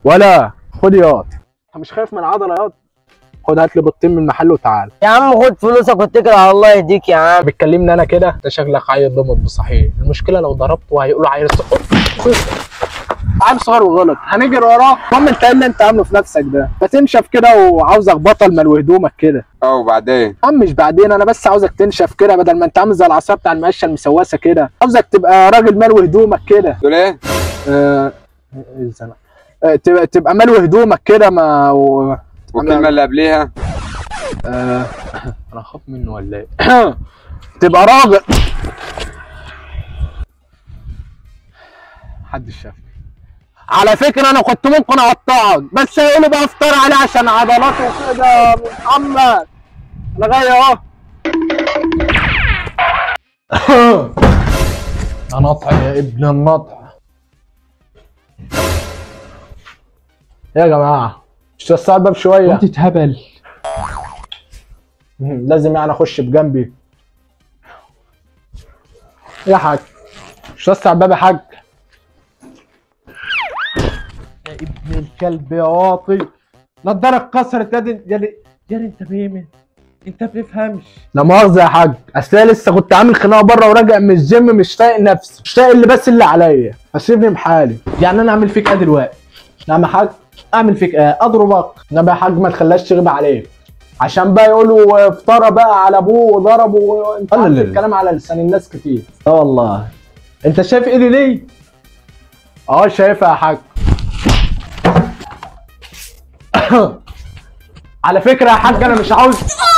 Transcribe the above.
ولا خد ياض انت مش خايف من العضله ياض خد هات لي بيضتين من المحل وتعال يا عم خد فلوسك واتكل على الله يهديك يا عم بتكلمني انا كده ده شكلك عيل ضمط بصحيح المشكله لو ضربته هيقولوا عيل صغير عيل صغير وغلط هنجري وراه المهم انت ايه اللي انت عامله في نفسك ده بتنشف كده وعاوزك بطل ملو هدومك كده اه وبعدين عم مش بعدين انا بس عاوزك تنشف كده بدل ما انت عامل زي العصايه بتاع المقشه المسوسه كده عاوزك تبقى راجل ملو هدومك كده تقول ايه آه، ايه الزنقة؟ آه، تبقى تبقى ملو هدومك كده ما و... والكلمه اللي قبليها آه، انا اخاف منه ولا ايه تبقى راجل محدش شافني على فكرة أنا كنت ممكن أقطعك بس هيقولوا بقى افطر عليه عشان عضلاته وكده يا محمد أنا جاي أهو يا نطع يا ابن النطع يا جماعة مش توسعوا الباب شوية تتهبل لازم يعني اخش بجنبي يا حاج مش توسع الباب يا حاج يا ابن الكلب يا واطي نضارة اتكسرت يا دي يا دي يا دي انت بيمن انت بتفهمش لا مؤاخذة يا حاج اصل أنا لسه كنت عامل خناقة بره وراجع من الجيم مش طايق نفسي مش طايق اللي بس اللي عليا فسيبني بحالي يعني انا اعمل فيك ايه دلوقتي نعم يا حاج اعمل فيك ايه اضربك نعم يا حاج ما تخليهاش تغيب عليك عشان بقى يقولوا افترى بقى على ابوه وضربه وانت لا عارف لا لا. الكلام على لسان الناس كتير اه والله انت شايف ايدي ليه اه شايفها يا حاج على فكرة يا حاج انا مش عاوز